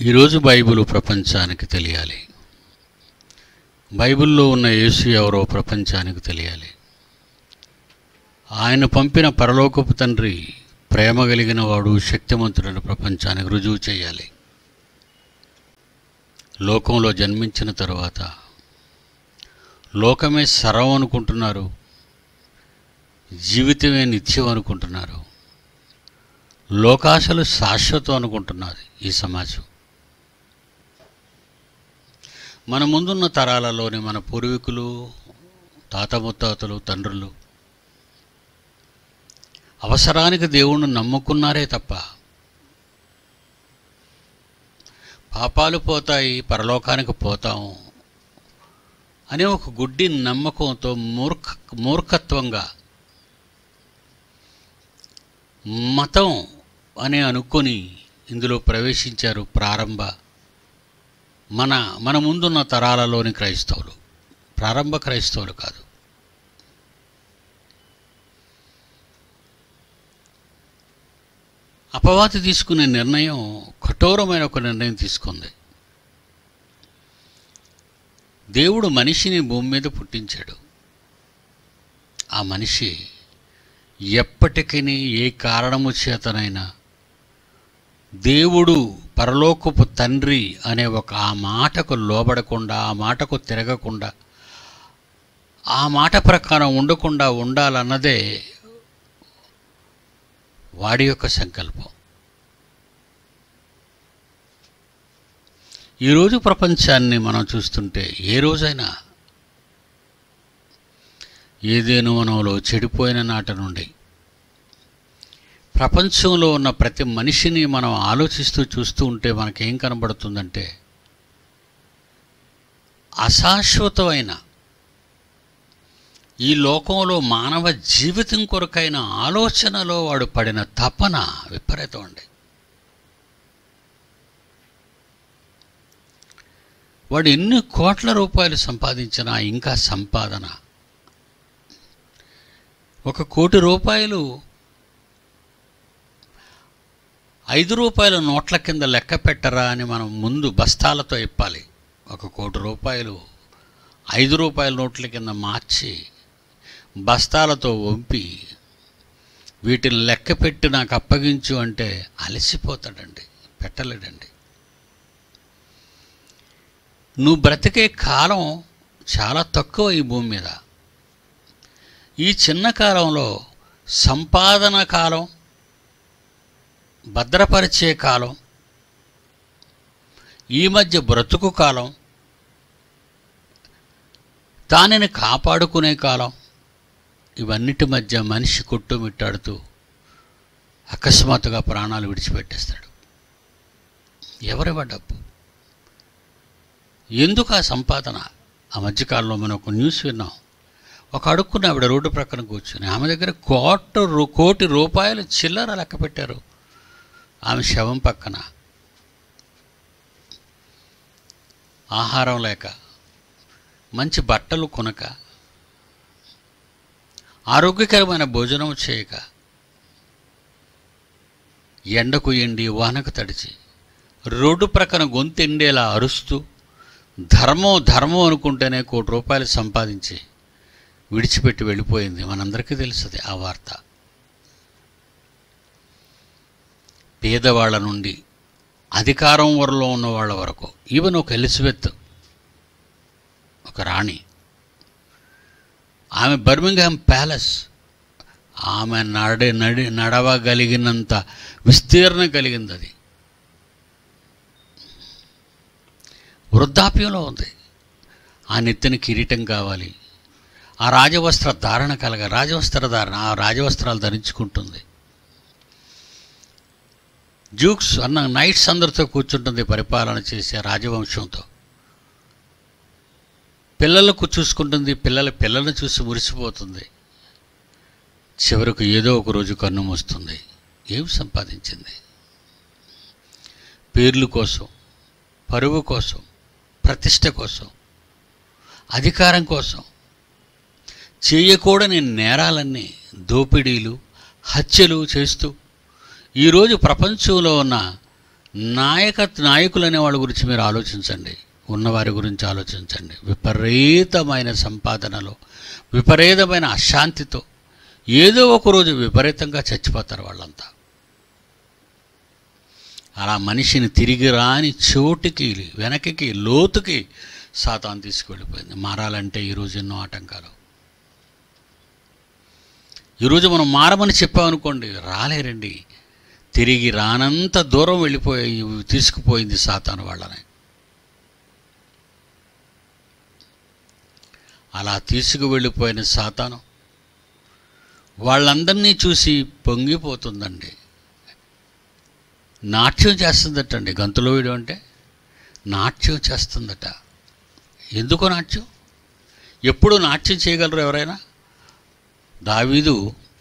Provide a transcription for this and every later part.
ఈరోజు బైబిల్ ప్రపంచానికి తెలియాలి బైబిల్లో ఉన్న యేసు ఎవరో ప్రపంచానికి తెలియాలి ఆయన పంపిన పరలోకపు తండ్రి ప్రేమ కలిగిన వాడు శక్తిమంతుడని ప్రపంచానికి రుజువు చేయాలి లోకంలో జన్మించిన తరువాత లోకమే సర్వం అనుకుంటున్నారు జీవితమే నిత్యం అనుకుంటున్నారు లోకాశలు శాశ్వతం అనుకుంటున్నది ఈ సమాజం మన ముందున్న తరాలలోని మన పూర్వీకులు తాత ముత్తాతలు తండ్రులు అవసరానికి దేవుణ్ణి నమ్ముకున్నారే తప్ప పాపాలు పోతాయి పరలోకానికి పోతాము అనే ఒక గుడ్డి నమ్మకంతో మూర్ఖ మూర్ఖత్వంగా మతం అని అనుకొని ఇందులో ప్రవేశించారు ప్రారంభ మన మన ముందున్న తరాలలోని క్రైస్తవులు ప్రారంభ క్రైస్తవులు కాదు అపవాది తీసుకునే నిర్ణయం కఠోరమైన ఒక నిర్ణయం తీసుకుంది దేవుడు మనిషిని భూమి మీద పుట్టించాడు ఆ మనిషి ఎప్పటికీ ఏ కారణము చేతనైనా దేవుడు పరలోకపు తండ్రి అనే ఒక ఆ మాటకు లోబడకుండా ఆ మాటకు తిరగకుండా ఆ మాట ప్రకారం ఉండకుండా ఉండాలన్నదే వాడి యొక్క సంకల్పం ఈరోజు ప్రపంచాన్ని మనం చూస్తుంటే ఏ రోజైనా ఏదేను మనలో చెడిపోయిన నాట నుండి ప్రపంచంలో ఉన్న ప్రతి మనిషిని మనం ఆలోచిస్తూ చూస్తూ ఉంటే మనకేం కనబడుతుందంటే అశాశ్వతమైన ఈ లోకంలో మానవ జీవితం కొరకైన ఆలోచనలో వాడు పడిన తపన విపరీతం అండి వాడు ఎన్ని కోట్ల రూపాయలు సంపాదించినా ఇంకా సంపాదన ఒక కోటి రూపాయలు ఐదు రూపాయల నోట్ల కింద లెక్క పెట్టరా అని మనం ముందు బస్తాలతో ఇప్పాలి ఒక కోటి రూపాయలు ఐదు రూపాయల నోట్ల కింద మార్చి బస్తాలతో వంపి వీటిని లెక్క పెట్టి నాకు అప్పగించు అంటే అలసిపోతాడండి పెట్టలేడండి నువ్వు బ్రతికే కాలం చాలా తక్కువ ఈ భూమి మీద ఈ చిన్న కాలంలో సంపాదన కాలం భద్రపరిచే కాలం ఈ మధ్య బ్రతుకు కాలం దానిని కాపాడుకునే కాలం ఇవన్నిటి మధ్య మనిషి కొట్టుమిట్టాడుతూ అకస్మాత్తుగా ప్రాణాలు విడిచిపెట్టేస్తాడు ఎవరి డబ్బు ఎందుకు ఆ సంపాదన ఆ మధ్యకాలంలో మనం ఒక న్యూస్ విన్నాం ఒక అడుక్కున్న ఆవిడ రోడ్డు ప్రక్కన కూర్చుని ఆమె దగ్గర కోట రూ- కోటి రూపాయలు చిల్లర లెక్క పెట్టారు ఆమె శవం పక్కన ఆహారం లేక మంచి బట్టలు కొనక ఆరోగ్యకరమైన భోజనం చేయక ఎండకు ఎండి వానకు తడిచి రోడ్డు ప్రక్కన గొంతెండేలా అరుస్తూ ధర్మం ధర్మం అనుకుంటేనే కోటి రూపాయలు సంపాదించి విడిచిపెట్టి వెళ్ళిపోయింది మనందరికీ తెలుస్తుంది ఆ వార్త పేదవాళ్ళ నుండి అధికారం వరలో ఉన్న వాళ్ళ వరకు ఈవెన్ ఒక ఎలిజబెత్ ఒక రాణి ఆమె బర్మింగ్హామ్ ప్యాలెస్ ఆమె నడి నడి నడవగలిగినంత విస్తీర్ణం కలిగింది అది వృద్ధాప్యంలో ఉంది ఆ నెత్తిన కిరీటం కావాలి ఆ రాజవస్త్ర ధారణ కలగ రాజవస్త్ర ధారణ ఆ రాజవస్త్రాలు ధరించుకుంటుంది జూక్స్ అన్న నైట్స్ అందరితో కూర్చుంటుంది పరిపాలన చేసే రాజవంశంతో పిల్లలకు చూసుకుంటుంది పిల్లల పిల్లలను చూసి మురిసిపోతుంది చివరకు ఏదో ఒక రోజు కన్ను మూస్తుంది ఏం సంపాదించింది పేర్లు కోసం పరువు కోసం ప్రతిష్ట కోసం అధికారం కోసం చేయకూడని నేరాలన్నీ దోపిడీలు హత్యలు చేస్తూ ఈరోజు ప్రపంచంలో ఉన్న నాయక నాయకులు అనే వాళ్ళ గురించి మీరు ఆలోచించండి ఉన్నవారి గురించి ఆలోచించండి విపరీతమైన సంపాదనలో విపరీతమైన అశాంతితో ఏదో ఒక రోజు విపరీతంగా చచ్చిపోతారు వాళ్ళంతా అలా మనిషిని తిరిగి రాని చోటుకి వెనక్కి లోతుకి సాతాను తీసుకువెళ్ళిపోయింది మారాలంటే ఈరోజు ఎన్నో ఆటంకాలు ఈరోజు మనం మారమని చెప్పామనుకోండి రాలేరండి తిరిగి రానంత దూరం వెళ్ళిపోయి తీసుకుపోయింది సాతాను వాళ్ళని అలా తీసుకువెళ్ళిపోయిన సాతాను వాళ్ళందరినీ చూసి పొంగిపోతుందండి నాట్యం చేస్తుందటండి గంతులో వీడు అంటే నాట్యం చేస్తుందట ఎందుకో నాట్యం ఎప్పుడు నాట్యం చేయగలరు ఎవరైనా దావీదు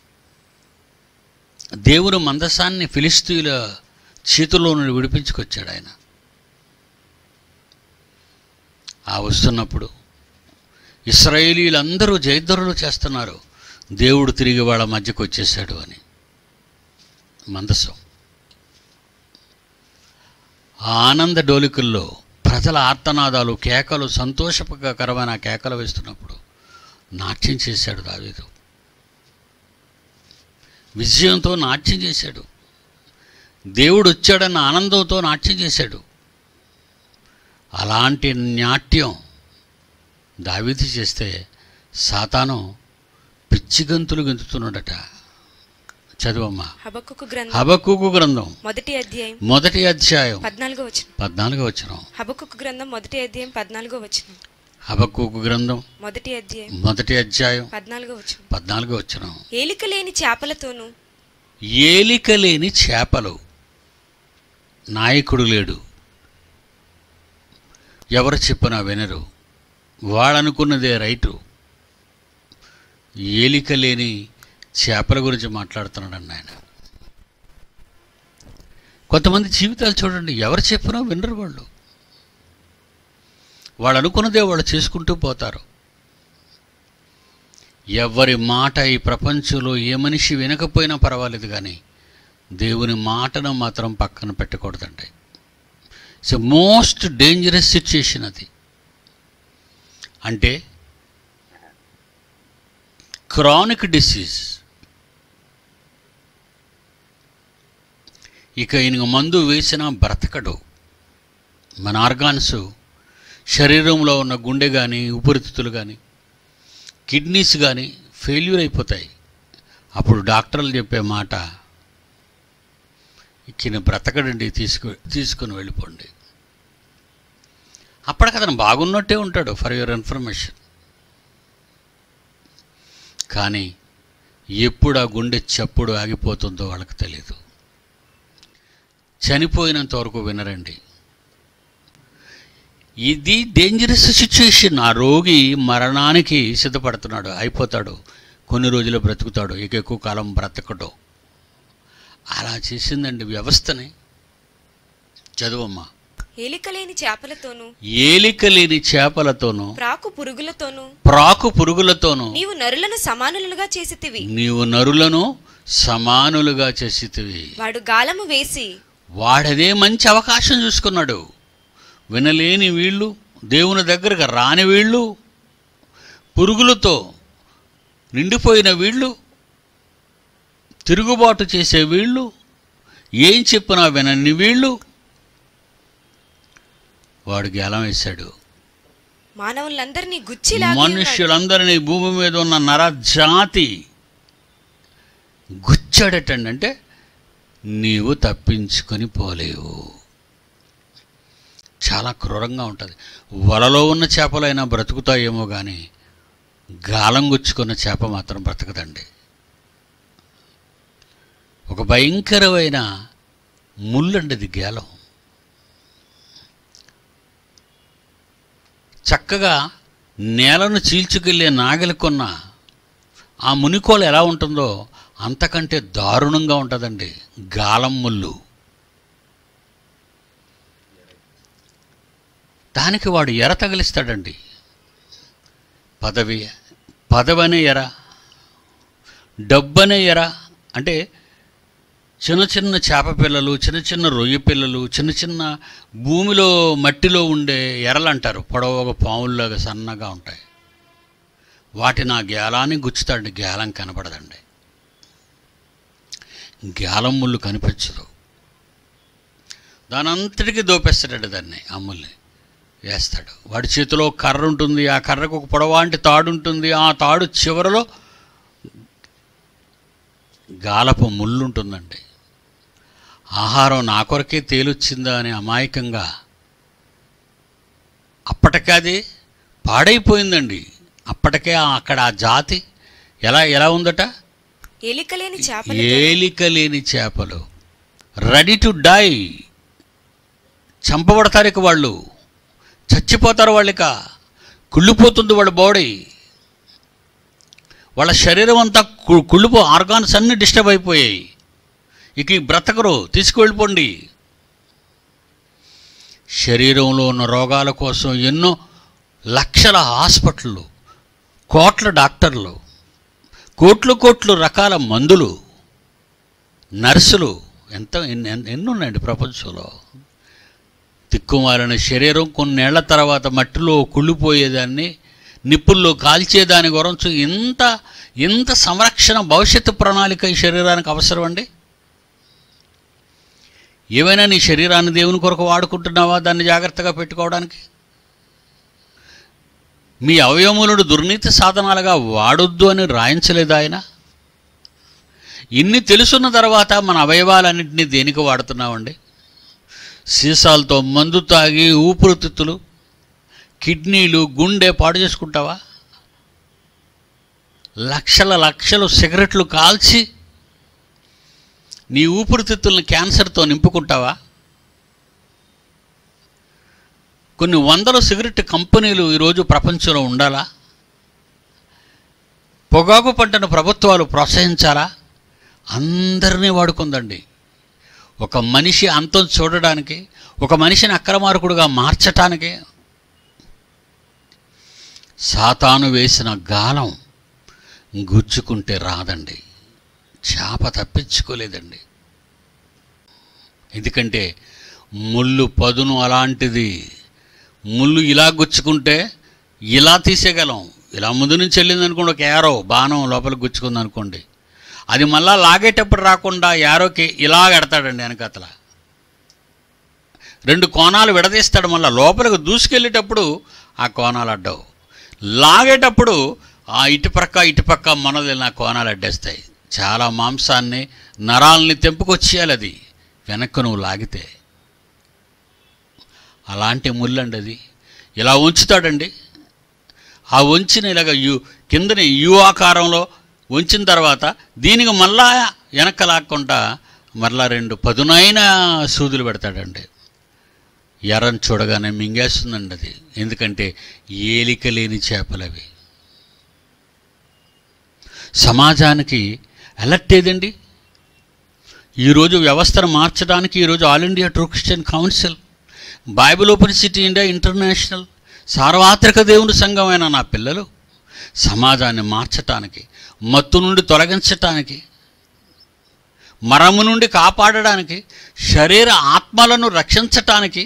దేవుని మందసాన్ని ఫిలిస్తీన్ల చేతుల్లో నుండి విడిపించుకొచ్చాడు ఆయన ఆ వస్తున్నప్పుడు ఇస్రాయేలీలందరూ జయధ్వరులు చేస్తున్నారు దేవుడు తిరిగి వాళ్ళ మధ్యకు వచ్చేసాడు అని మందసం ఆ ఆనంద డోలికల్లో ప్రజల ఆర్తనాదాలు కేకలు సంతోషకరమైన కేకలు వేస్తున్నప్పుడు నాట్యం చేశాడు దావీదు విజయంతో నాట్యం చేశాడు దేవుడు వచ్చాడన్న ఆనందంతో నాట్యం చేశాడు అలాంటి నాట్యం దావీదు చేస్తే సాతాను పిచ్చి గంతులు గెంతుతున్నాడట చదువమ్మా హబక్కుకు గ్రంథం హబక్కుకు గ్రంథం మొదటి అధ్యాయం మొదటి అధ్యాయం పద్నాలుగో వచనం పద్నాలుగో వచ్చిన హబక్కుకు గ్రంథం మొదటి అధ్యాయం పద్నాలుగో వచనం హబక్కుకు గ్రంథం మొదటి అధ్యాయం మొదటి అధ్యాయం పద్నాలుగో వచనం పద్నాలుగో వచ్చిన ఏలిక లేని చేపలతోనూ ఏలిక లేని చేపలు నాయకుడు లేడు ఎవరు చెప్పినా వినరు వాడనుకున్నదే రైటు ఏలిక లేని చేపల గురించి మాట్లాడుతున్నాడు ఆయన కొంతమంది జీవితాలు చూడండి ఎవరు చెప్పినా వినరు వాళ్ళు వాళ్ళు అనుకున్నదే వాళ్ళు చేసుకుంటూ పోతారు ఎవరి మాట ఈ ప్రపంచంలో ఏ మనిషి వినకపోయినా పర్వాలేదు కానీ దేవుని మాటను మాత్రం పక్కన పెట్టకూడదండి it's a most dangerous situation అది అంటే క్రానిక్ డిసీజ్ ఇక ఈయన మందు వేసినా బ్రతకడు మన ఆర్గాన్స్ శరీరంలో ఉన్న గుండె కానీ ఊపిరితిత్తులు కానీ కిడ్నీస్ కానీ ఫెయిల్యూర్ అయిపోతాయి అప్పుడు డాక్టర్లు చెప్పే మాట ఈయన బ్రతకడండి తీసుకు తీసుకుని వెళ్ళిపోండి అప్పటికి అతను బాగున్నట్టే ఉంటాడు ఫర్ యువర్ ఇన్ఫర్మేషన్ కానీ ఎప్పుడు ఆ గుండె చప్పుడు ఆగిపోతుందో వాళ్ళకి తెలియదు చనిపోయినంత వరకు వినరండి ఇది డేంజరస్ సిచ్యుయేషన్ ఆ రోగి మరణానికి సిద్ధపడుతున్నాడు అయిపోతాడు కొన్ని రోజులు బ్రతుకుతాడు ఇక ఎక్కువ కాలం బ్రతకడు అలా చేసిందండి వ్యవస్థని చదువమ్మా ఏలిక లేని చేపలతోనూ ఏలిక లేని చేపలతోనూ ప్రాకు పురుగులతోనూ ప్రాకు పురుగులతోనూ నీవు నరులను సమానులుగా చేసితివి నీవు నరులను సమానులుగా చేసితివి వాడు గాలము వేసి వాడదే మంచి అవకాశం చూసుకున్నాడు వినలేని వీళ్ళు దేవుని దగ్గరకు రాని వీళ్ళు పురుగులతో నిండిపోయిన వీళ్ళు తిరుగుబాటు చేసే వీళ్ళు ఏం చెప్పినా వినని వీళ్ళు వాడు గేలం వేశాడు మానవులందరినీ గుచ్చిలాగి ఉన్నాడు. మనుష్యులందరినీ భూమి మీద ఉన్న నరజాతి గుచ్చాడటండి అంటే నీవు తప్పించుకొని పోలేవు చాలా క్రూరంగా ఉంటుంది వలలో ఉన్న చేపలైనా బ్రతుకుతాయేమో కానీ గాలం గుచ్చుకున్న చేప మాత్రం బ్రతకదండి ఒక భయంకరమైన ముళ్ళండి అది గేలం చక్కగా నేలను చీల్చుకెళ్ళే నాగలికొన్న ఆ మునికోలు ఎలా ఉంటుందో అంతకంటే దారుణంగా ఉంటుందండి గాలం ముళ్ళు దానికి వాడు ఎర తగిలిస్తాడండి పదవి పదవి అనే ఎర డబ్బనే ఎర అంటే చిన్న చిన్న చేప పిల్లలు చిన్న చిన్న రొయ్య పిల్లలు చిన్న చిన్న భూమిలో మట్టిలో ఉండే ఎరలు అంటారు పొడవుగా పాముల్లాగా సన్నగా ఉంటాయి వాటిని ఆ గేలాన్ని గుచ్చుతాడు గేలం కనపడదండి గేలం ముళ్ళు కనిపించదు దాని అంతటికి దోపేస్తాడు దాన్ని ఆ ముల్ని వేస్తాడు వాడి చేతిలో కర్ర ఉంటుంది ఆ కర్రకు ఒక పొడవాంటి తాడు ఉంటుంది ఆ తాడు చివరలో గాలపు ముళ్ళు ఉంటుందండి ఆహారం నా కొరకే తేలొచ్చిందా అని అమాయకంగా అప్పటికే అది పాడైపోయిందండి అప్పటికే ఆ- అక్కడ ఆ జాతి ఎలా ఎలా ఉందట ఎలికలేని చేపలు ఏలిక లేని చేపలు రెడీ టు డై చంపబడతారు ఇక వాళ్ళు చచ్చిపోతారు వాళ్ళు ఇక కుళ్ళిపోతుంది వాళ్ళ బాడీ వాళ్ళ శరీరం అంతా కు- కుళ్ళిపో ఆర్గాన్స్ అన్నీ డిస్టర్బ్ అయిపోయాయి ఇక ఈ బ్రతకరు తీసుకువెళ్ళిపోండి శరీరంలో ఉన్న రోగాల కోసం ఎన్నో లక్షల హాస్పిటళ్ళు కోట్ల డాక్టర్లు కోట్లు కోట్లు రకాల మందులు నర్సులు ఎంత ఎన్ని ఎన్ని- ఎన్ని ఉన్నాయండి ప్రపంచంలో తిక్కుమాలిన శరీరం కొన్నేళ్ల తర్వాత మట్టిలో కుళ్ళిపోయేదాన్ని నిప్పుల్లో కాల్చేదాని గురించి ఇంత ఇంత సంరక్షణ భవిష్యత్తు ప్రణాళిక ఈ శరీరానికి అవసరం అండి ఏమైనా నీ శరీరాన్ని దేవుని కొరకు వాడుకుంటున్నావా దాన్ని జాగ్రత్తగా పెట్టుకోవడానికి మీ అవయవములను దుర్నీతి సాధనాలుగా వాడొద్దు అని రాయించలేదు ఆయన ఇన్ని తెలుసున్న తర్వాత మన అవయవాలన్నింటినీ దేనికి వాడుతున్నామండి సీసాలతో మందు తాగి ఊపిరితిత్తులు కిడ్నీలు గుండె పాడు చేసుకుంటావా లక్షల లక్షలు సిగరెట్లు కాల్చి నీ ఊపిరితిత్తుల్ని క్యాన్సర్తో నింపుకుంటావా కొన్ని వందల సిగరెట్ కంపెనీలు ఈరోజు ప్రపంచంలో ఉండాలా పొగాకు పంటను ప్రభుత్వాలు ప్రోత్సహించాలా అందరినీ వాడుకుందండి ఒక మనిషి అంతం చూడడానికి ఒక మనిషిని అక్రమార్కుడుగా మార్చటానికి సాతాను వేసిన గాలం గుచ్చుకుంటే రాదండి చేప తప్పించుకోలేదండి ఎందుకంటే ముళ్ళు పదును అలాంటిది ముళ్ళు ఇలా గుచ్చుకుంటే ఇలా తీసేయగలం ఇలా ముందు నుంచి వెళ్ళింది అనుకోండి ఒక యారో బాణం లోపలికి గుచ్చుకుంది అనుకోండి అది మళ్ళా లాగేటప్పుడు రాకుండా యారోకి ఇలా పెడతాడండి వెనకతల రెండు కోణాలు విడదీస్తాడు మళ్ళీ లోపలికి దూసుకెళ్ళేటప్పుడు ఆ కోణాలు అడ్డవు లాగేటప్పుడు ఆ ఇటుపక్క ఇటుపక్క మనది నా కోణాలు అడ్డేస్తాయి చాలా మాంసాన్ని నరాల్ని తెంపుకొచ్చేయాలి అది వెనక్కు నువ్వు లాగితే అలాంటి ముళ్ళండి అది ఇలా ఉంచుతాడండి ఆ వంచిన ఇలాగ యు కిందని యు ఆకారంలో ఉంచిన తర్వాత దీనికి మళ్ళా వెనక్కి లాక్కుండా మరలా రెండు పదునైన సూదులు పెడతాడండి ఎర్రని చూడగానే మింగేస్తుందండి అది ఎందుకంటే ఏలిక లేని చేపలు అవి సమాజానికి అలర్ట్ ఏదండి ఈరోజు వ్యవస్థను మార్చడానికి ఈరోజు all India true Christian council Bible open city India international సార్వత్రిక దేవుని సంఘమైన నా పిల్లలు సమాజాన్ని మార్చటానికి మత్తు నుండి తొలగించటానికి మరము నుండి కాపాడడానికి శరీర ఆత్మలను రక్షించటానికి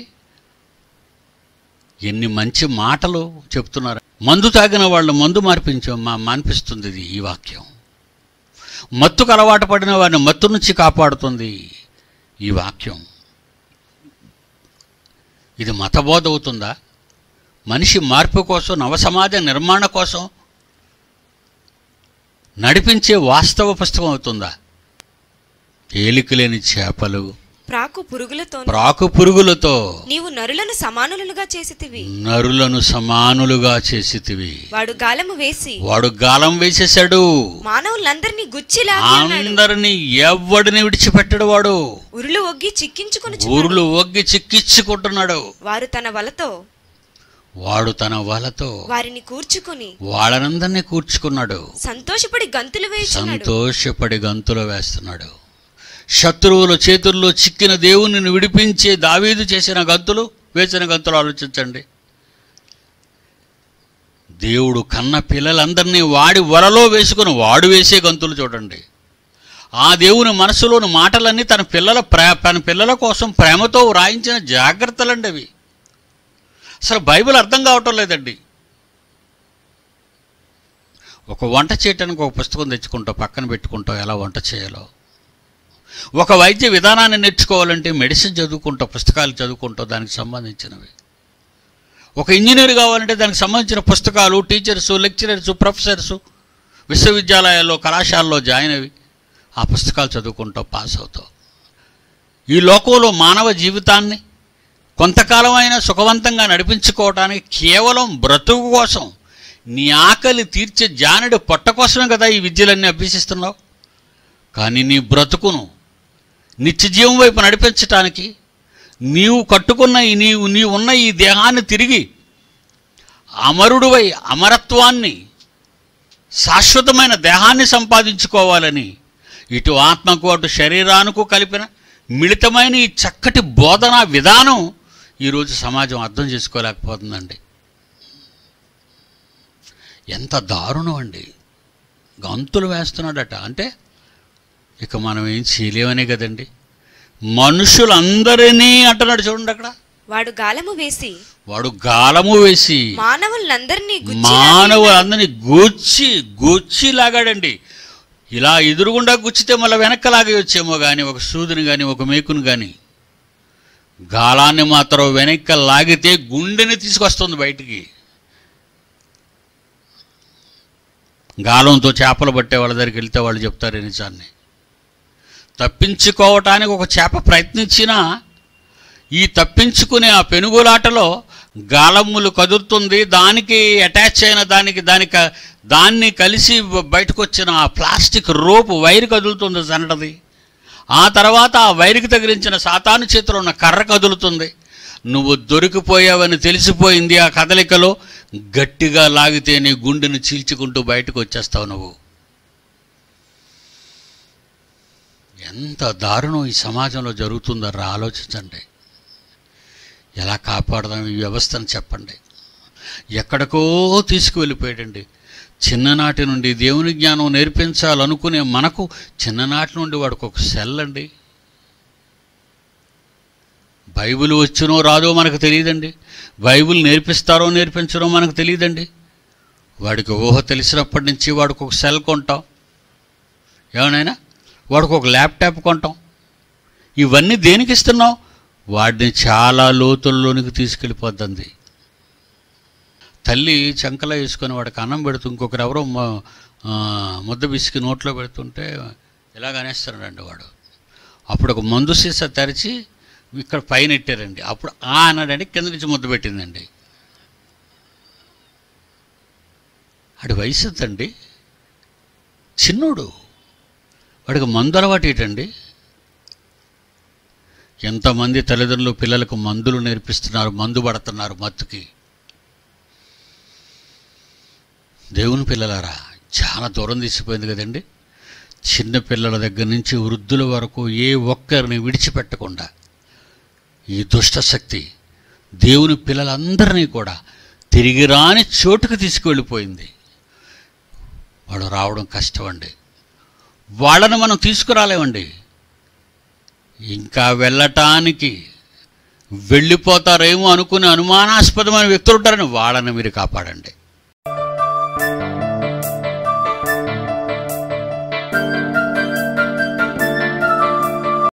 ఎన్ని మంచి మాటలు చెప్తున్నారు మందు తాగిన వాళ్ళు మందు మార్పించ మా మాన్పిస్తుంది ఇది ఈ వాక్యం మత్తుకు అలవాటు పడిన వారిని మత్తు నుంచి కాపాడుతుంది ఈ వాక్యం ఇది మతబోధ అవుతుందా మనిషి మార్పు కోసం నవసమాజ నిర్మాణ కోసం నడిపించే వాస్తవ పుస్తకం అవుతుందా ఏలికలేని చేపలు ప్రాకు పురుగులతో ప్రాకు పురుగులతో నీవు నరులను సమానులుగా చేసితివి నరులను సమానులుగా చేసితివి వాడు గాలము వేసి వాడు గాలం వేసేశాడు మానవులందరినీ గుచ్చిలాగి అన్నాడు అందరినీ ఎవడిని విడిచిపెట్టడు వాడు ఉరులు ఒగ్గి చిక్కించుకుని ఊర్లు ఒగ్గి చిక్కించుకుంటున్నాడు వారు తన వలతో వాడు తన వలతో వారిని కూర్చుకొని వాళ్ళనందరినీ కూర్చుకున్నాడు సంతోషపడి గంతులు వేయుచున్నాడు సంతోషపడి గంతులు వేస్తున్నాడు శత్రువుల చేతుల్లో చిక్కిన దేవునిని విడిపించే దావీదు చేసిన గంతులు వేసిన గంతులు ఆలోచించండి దేవుడు కన్న పిల్లలందరినీ వాడి వలలో వేసుకుని వాడు వేసే గంతులు చూడండి ఆ దేవుని మనసులోని మాటలన్నీ తన పిల్లల ప్రే తన పిల్లల కోసం ప్రేమతో వ్రాయించిన జాగ్రత్తలండి అవి అసలు బైబిల్ అర్థం కావటం లేదండి ఒక వంట చేయటానికి ఒక పుస్తకం తెచ్చుకుంటావు పక్కన పెట్టుకుంటావు ఎలా వంట చేయాలో ఒక వైద్య విధానాన్ని నేర్చుకోవాలంటే మెడిసిన్ చదువుకుంటావు పుస్తకాలు చదువుకుంటావు దానికి సంబంధించినవి ఒక ఇంజనీర్ కావాలంటే దానికి సంబంధించిన పుస్తకాలు టీచర్స్ లెక్చరర్స్ ప్రొఫెసర్స్ విశ్వవిద్యాలయాల్లో కళాశాలలో జాయిన్ అవి ఆ పుస్తకాలు చదువుకుంటావు పాస్ అవుతావు ఈ లోకంలో మానవ జీవితాన్ని కొంతకాలమైనా సుఖవంతంగా నడిపించుకోవడానికి కేవలం బ్రతుకు కోసం నీ ఆకలి తీర్చే జానుడి పొట్ట కోసమే కదా ఈ విద్యలన్నీ అభ్యసిస్తున్నావు కానీ నీ బ్రతుకును నిత్యజీవం వైపు నడిపించటానికి నీవు కట్టుకున్న ఈ నీవు నీవు ఉన్న ఈ దేహాన్ని తిరిగి అమరుడువై అమరత్వాన్ని శాశ్వతమైన దేహాన్ని సంపాదించుకోవాలని ఇటు ఆత్మకు అటు శరీరానికి కలిపిన మిళితమైన ఈ చక్కటి బోధనా విధానం ఈరోజు సమాజం అర్థం చేసుకోలేకపోతుందండి ఎంత దారుణం అండి గంతులు వేస్తున్నాడట అంటే ఇక మనం ఏం చేయలేమనే కదండి మనుషులందరినీ అంటున్నాడు చూడండి అక్కడ వాడు గాలము వేసి వాడు గాలము వేసి మానవులందరినీ మానవులందరినీ గూర్చి గూర్చి లాగాడండి ఇలా ఎదురుగుండా గుచ్చితే మళ్ళీ వెనక్కి లాగేయొచ్చేమో కానీ ఒక సూదిని కానీ ఒక మేకుని కానీ గాలాన్ని మాత్రం వెనక్కి లాగితే గుండెని తీసుకొస్తుంది బయటికి గాలంతో చేపలు పట్టే వాళ్ళ దగ్గరికి వెళ్తే వాళ్ళు చెప్తారు ఈ నిజాన్ని తప్పించుకోవటానికి ఒక చేప ప్రయత్నించినా ఈ తప్పించుకునే ఆ పెనుగులాటలో గాలమ్ములు కదురుతుంది దానికి అటాచ్ అయిన దానికి దానికి దాన్ని కలిసి బయటకు వచ్చిన ఆ ప్లాస్టిక్ రోపు వైర్ కదులుతుంది జనటది ఆ తర్వాత ఆ వైర్కి తగిలించిన సాతాను చేతిలో ఉన్న కర్ర కదులుతుంది నువ్వు దొరికిపోయావని తెలిసిపోయింది ఆ కదలికలో గట్టిగా లాగితే నీ గుండెను చీల్చుకుంటూ బయటకు వచ్చేస్తావు నువ్వు ఎంత దారుణం ఈ సమాజంలో జరుగుతుందో రా ఆలోచించండి ఎలా కాపాడదాం ఈ వ్యవస్థను చెప్పండి ఎక్కడికో తీసుకువెళ్ళిపోయాడండి చిన్ననాటి నుండి దేవుని జ్ఞానం నేర్పించాలనుకునే మనకు చిన్ననాటి నుండి వాడికి ఒక సెల్ అండి బైబిల్ వచ్చినో రాదో మనకు తెలియదండి బైబిల్ నేర్పిస్తారో నేర్పించరో మనకు తెలియదండి వాడికి ఊహ తెలిసినప్పటి నుంచి వాడికి ఒక సెల్ కొంటాం ఏమనైనా వాడికి ఒక ల్యాప్టాప్ కొంటాం ఇవన్నీ దేనికి ఇస్తున్నావు వాడిని చాలా లోతుల్లోనికి తీసుకెళ్ళిపోద్ది తల్లి చంకలో వేసుకొని వాడికి అన్నం పెడుతూ ఇంకొకరు ఎవరో మ- ఆ, ముద్ద బిసికి నోట్లో పెడుతుంటే ఇలాగ అనేస్తాడండి వాడు అప్పుడు ఒక మందు సీసా తెరిచి ఇక్కడ పైన ఎట్టారండి అప్పుడు ఆ అన్నాడండి కింద నుంచి ముద్ద పెట్టిందండి ఆడి వయసు ఎంతండి చిన్నోడు వాడికి మందు అలవాటు ఏంటండి ఎంతమంది తల్లిదండ్రులు పిల్లలకు మందులు నేర్పిస్తున్నారు మందు పడుతున్నారు మత్తుకి దేవుని పిల్లలారా చాలా దూరం తీసిపోయింది కదండి చిన్న పిల్లల దగ్గర నుంచి వృద్ధుల వరకు ఏ ఒక్కరిని విడిచిపెట్టకుండా ఈ దుష్ట శక్తి దేవుని పిల్లలందరినీ కూడా తిరిగి రాని చోటుకు తీసుకువెళ్ళిపోయింది వాడు రావడం కష్టం అండి వాళ్ళని మనం తీసుకురాలేమండి ఇంకా వెళ్ళటానికి వెళ్ళిపోతారేమో అనుకునే అనుమానాస్పదమైన వ్యక్తులు ఉంటారని వాళ్ళని మీరు కాపాడండి